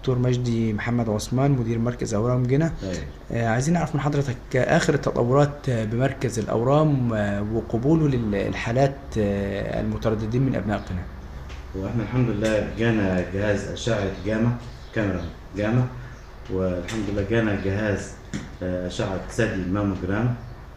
دكتور مجدي محمد عثمان مدير مركز اورام جنة أيوة. آه، عايزين نعرف من حضرتك اخر التطورات آه، بمركز الاورام آه، وقبوله للحالات آه، المترددين من ابناء قنا واحنا الحمد لله جانا جهاز اشعه جاما كاميرا جاما والحمد لله جانا جهاز آه، اشعه ثدي الماموجرام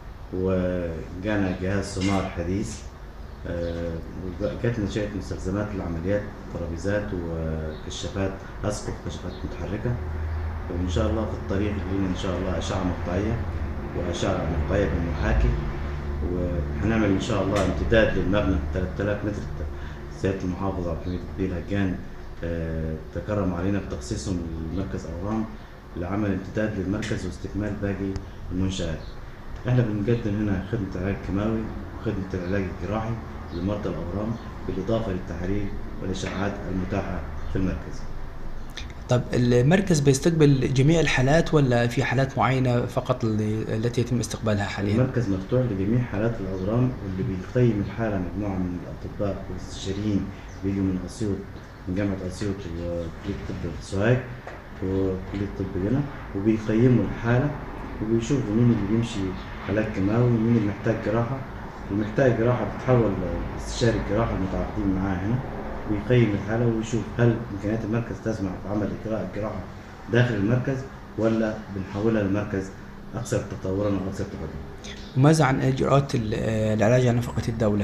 وجانا جهاز سونار حديث آه، وجاتنا شويه مستلزمات العمليات ترابيزات وكشافات اسقف كشافات متحركه وان شاء الله في الطريق لينا ان شاء الله اشعه مقطعيه واشعه مقطعيه بالمحاكي وهنعمل ان شاء الله امتداد للمبنى 3000 متر سياده المحافظ عبد الحميد الدين هجان آه، تكرم علينا بتخصيصهم لمركز اورام لعمل امتداد للمركز واستكمال باقي المنشات. احنا بنقدم هنا خدمه علاج كيماوي وخدمه العلاج الجراحي لمرضى الاورام بالاضافه للتحاليل والاشعاعات المتاحه في المركز. طب المركز بيستقبل جميع الحالات ولا في حالات معينة فقط اللي- التي يتم استقبالها حاليا؟ المركز مفتوح لجميع حالات الاورام واللي بيقيم الحاله مجموعه من الاطباء والاستشاريين بيجوا من اسيوط من جامعه اسيوط وكليه الطب في سوهاج وكليه الطب هنا وبيقيموا الحاله وبيشوفوا مين اللي بيمشي علاج كيماوي ومين اللي محتاج جراحه المحتاج جراحه بتتحول لاستشاري الجراحه المتعاقدين معاه هنا ويقيم الحاله ويشوف هل امكانيات المركز تسمح بعمل اجراء الجراحه داخل المركز ولا بنحولها لمركز اكثر تطورا واكثر تقدما. وماذا عن اجراءات ال- آه، العلاج على نفقة الدولة؟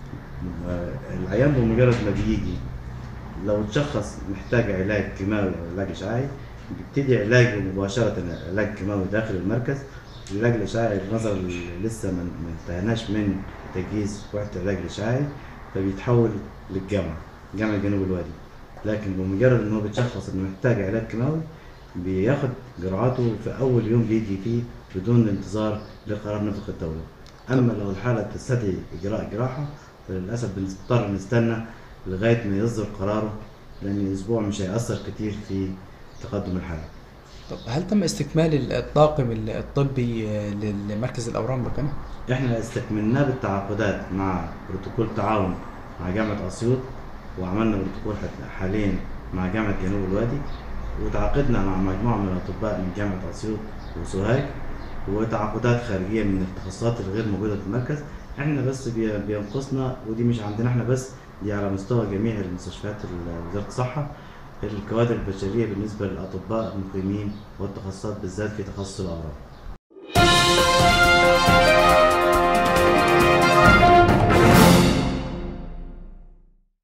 العيان بمجرد ما بيجي لو تشخص محتاج علاج كيماوي او علاج اشعاعي بيبتدي علاجه مباشرة علاج كيماوي داخل المركز العلاج الاشعاعي نظرا ل- لسه ما ما انتهناش من تجهيز وحدة العلاج الاشعاعي فبيتحول للجامعة جامعة جنوب الوادي لكن بمجرد ان هو بيتشخص انه محتاج علاج كيماوي بياخد جرعاته في اول يوم بيجي فيه بدون انتظار لقرار نفقة الدولة اما لو الحالة تستدعي اجراء جراحة فللاسف بنضطر نستنى لغاية ما يصدر قراره لان اسبوع مش هيأثر كتير في تقدم الحالة طب هل تم استكمال الطاقم الطبي آه، للمركز الاورام بقنا؟ احنا استكملناه بالتعاقدات مع بروتوكول تعاون مع جامعة اسيوط وعملنا بروتوكول حت- حاليا مع جامعة جنوب الوادي وتعاقدنا مع مجموعة من الأطباء من جامعة أسيوط وسوهاج وتعاقدات خارجية من التخصصات الغير موجودة في المركز احنا بس بي- بينقصنا ودي مش عندنا احنا بس دي على مستوى جميع المستشفيات ال- وزارة الصحة الكوادر البشرية بالنسبة للأطباء المقيمين والتخصصات بالذات في تخصص الأورام